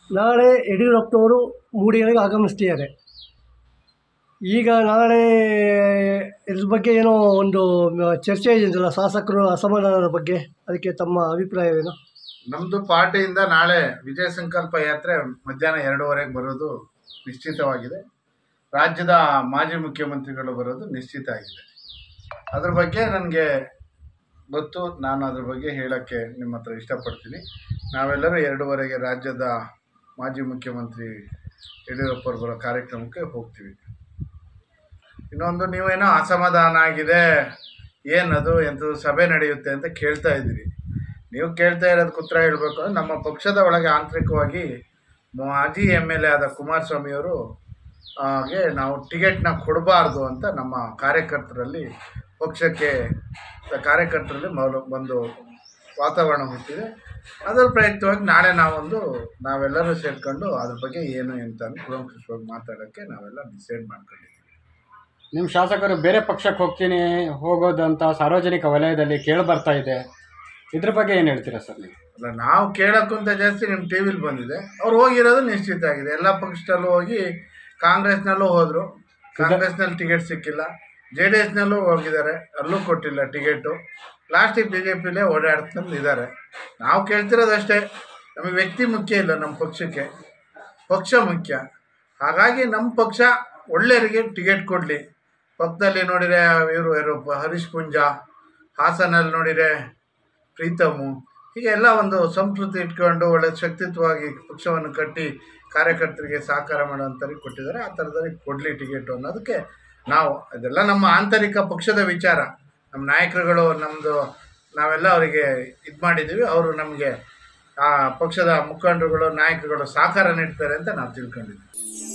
ನಾಳೆ ಯಡಿಯೂರಪ್ಪನವರು ಮೂಡಿಗೆರೆಗೆ ಆಗಮಿಸ್ತಿದ್ದಾರೆ ಈಗ ನಾಳೆ ಇದ್ರ ಬಗ್ಗೆ ಏನೋ ಒಂದು ಮ- ಚರ್ಚೆ ಇದೆಯಲ್ಲ ಶಾಸಕರು ಅಸಮಾಧಾನದ ಬಗ್ಗೆ ಅದಕ್ಕೆ ತಮ್ಮ ಅಭಿಪ್ರಾಯವೇನು ನಮ್ಮದು ಪಾರ್ಟಿಯಿಂದ ನಾಳೆ ವಿಜಯ ಸಂಕಲ್ಪ ಯಾತ್ರೆ ಮಧ್ಯಾಹ್ನ ಎರಡೂವರೆಗೆ ಬರೋದು ನಿಶ್ಚಿತವಾಗಿದೆ ರಾಜ್ಯದ ಮಾಜಿ ಮುಖ್ಯಮಂತ್ರಿಗಳು ಬರೋದು ನಿಶ್ಚಿತ ಆಗಿದೆ ಅದ್ರ ಬಗ್ಗೆ ನನಗೆ ಗೊತ್ತು ನಾನು ಅದ್ರ ಬಗ್ಗೆ ಹೇಳೋಕ್ಕೆ ನಿಮ್ಮ ಹತ್ರ ಇಷ್ಟಪಡ್ತೀನಿ ನಾವೆಲ್ಲರೂ ಎರಡೂವರೆಗೆ ರಾಜ್ಯದ ಮಾಜಿ ಮುಖ್ಯಮಂತ್ರಿ ಯಡಿಯೂರಪ್ಪರು ಬರೋ ಕಾರ್ಯಕ್ರಮಕ್ಕೆ ಹೋಗ್ತೀವಿ ಇನ್ನೊಂದು ನೀವೇನೋ ಅಸಮಾಧಾನ ಆಗಿದೆ ಏನದು ಎಂಥದ್ದು ಸಭೆ ನಡೆಯುತ್ತೆ ಅಂತ ಕೇಳ್ತಾ ಇದ್ದೀರಿ ನೀವು ಕೇಳ್ತಾ ಇರೋದಕ್ಕೆ ಉತ್ತರ ಹೇಳಬೇಕು ಅಂದ್ರೆ ನಮ್ಮ ಪಕ್ಷದ ಒಳಗೆ ಆಂತರಿಕವಾಗಿ ಮಾಜಿ ಎಮ್ ಎಲ್ ಎ ಆದ ಕುಮಾರಸ್ವಾಮಿಯವರು ಹಾಗೆ ನಾವು ಟಿಕೆಟ್ನ ಕೊಡಬಾರ್ದು ಅಂತ ನಮ್ಮ ಕಾರ್ಯಕರ್ತರಲ್ಲಿ ಪಕ್ಷಕ್ಕೆ ಕಾರ್ಯಕರ್ತರಲ್ಲಿ ಮೊದಲು ಒಂದು ವಾತಾವರಣ ಹುಟ್ಟಿದೆ ಅದರ ಪ್ರಯುಕ್ತವಾಗಿ ನಾಳೆ ನಾವೊಂದು ನಾವೆಲ್ಲರೂ ಸೇರ್ಕೊಂಡು ಅದ್ರ ಬಗ್ಗೆ ಏನು ಅಂತ ಕೂಲಂಕಷವಾಗಿ ಮಾತಾಡೋಕ್ಕೆ ನಾವೆಲ್ಲ ಡಿಸೈಡ್ ಮಾಡ್ಕೊಂಡಿದ್ದೀವಿ ನಿಮ್ಮ ಶಾಸಕರು ಬೇರೆ ಪಕ್ಷಕ್ಕೆ ಹೋಗ್ತೀನಿ ಹೋಗೋದಂತ ಸಾರ್ವಜನಿಕ ವಲಯದಲ್ಲಿ ಕೇಳಿ ಬರ್ತಾ ಇದೆ ಇದ್ರ ಬಗ್ಗೆ ಏನು ಹೇಳ್ತೀರಾ ಸರ್ ನೀವು ಅಲ್ಲ ನಾವು ಕೇಳೋಕ್ಕಿಂತ ಜಾಸ್ತಿ ನಿಮ್ಮ ಟಿ ವಿಲಿ ಬಂದಿದೆ ಅವ್ರು ಹೋಗಿರೋದು ನಿಶ್ಚಿತ ಆಗಿದೆ ಎಲ್ಲ ಪಕ್ಷದಲ್ಲೂ ಹೋಗಿ ಕಾಂಗ್ರೆಸ್ನಲ್ಲೂ ಹೋದರು ಕಾಂಗ್ರೆಸ್ನಲ್ಲಿ ಟಿಕೆಟ್ ಸಿಕ್ಕಿಲ್ಲ ಜೆ ಡಿ ಎಸ್ನಲ್ಲೂ ಹೋಗಿದ್ದಾರೆ ಅಲ್ಲೂ ಕೊಟ್ಟಿಲ್ಲ ಟಿಕೆಟು ಲಾಸ್ಟಿಗೆ ಬಿ ಜೆ ಪಿಲೇ ಓಡಾಡ್ಕೊಂಡು ಇದ್ದಾರೆ ನಾವು ಕೇಳ್ತಿರೋದಷ್ಟೇ ನಮಗೆ ವ್ಯಕ್ತಿ ಮುಖ್ಯ ಇಲ್ಲ ನಮ್ಮ ಪಕ್ಷಕ್ಕೆ ಪಕ್ಷ ಮುಖ್ಯ ಹಾಗಾಗಿ ನಮ್ಮ ಪಕ್ಷ ಒಳ್ಳೆಯವರಿಗೆ ಟಿಕೆಟ್ ಕೊಡಲಿ ಪಕ್ಕದಲ್ಲಿ ನೋಡಿದರೆ ಇವರು ಯಾರು ಪ- ಹರೀಶ್ ಪುಂಜ ಹಾಸನಲ್ಲಿ ನೋಡಿದರೆ ಪ್ರೀತಮು ಹೀಗೆ ಎಲ್ಲ ಒಂದು ಸಂಸ್ಕೃತಿ ಇಟ್ಕೊಂಡು ಒಳ್ಳೆ ಶಕ್ತಿತ್ವವಾಗಿ ಪಕ್ಷವನ್ನು ಕಟ್ಟಿ ಕಾರ್ಯಕರ್ತರಿಗೆ ಸಹಕಾರ ಮಾಡೋಂಥವ್ರಿಗೆ ಕೊಟ್ಟಿದ್ದಾರೆ ಆ ಥರದವ್ರಿಗೆ ಕೊಡಲಿ ಟಿಕೆಟು ಅನ್ನೋದಕ್ಕೆ ನಾವು ಅದೆಲ್ಲ ನಮ್ಮ ಆಂತರಿಕ ಪಕ್ಷದ ವಿಚಾರ ನಮ್ಮ ನಾಯಕರುಗಳು ನಮ್ಮದು ನಾವೆಲ್ಲ ಅವರಿಗೆ ಇದು ಮಾಡಿದ್ದೀವಿ ಅವರು ನಮಗೆ ಆ ಪಕ್ಷದ ಮುಖಂಡರುಗಳು ನಾಯಕರುಗಳು ಸಹಕಾರ ನೀಡ್ತಾರೆ ಅಂತ ನಾವು ತಿಳ್ಕೊಂಡಿದ್ದೀವಿ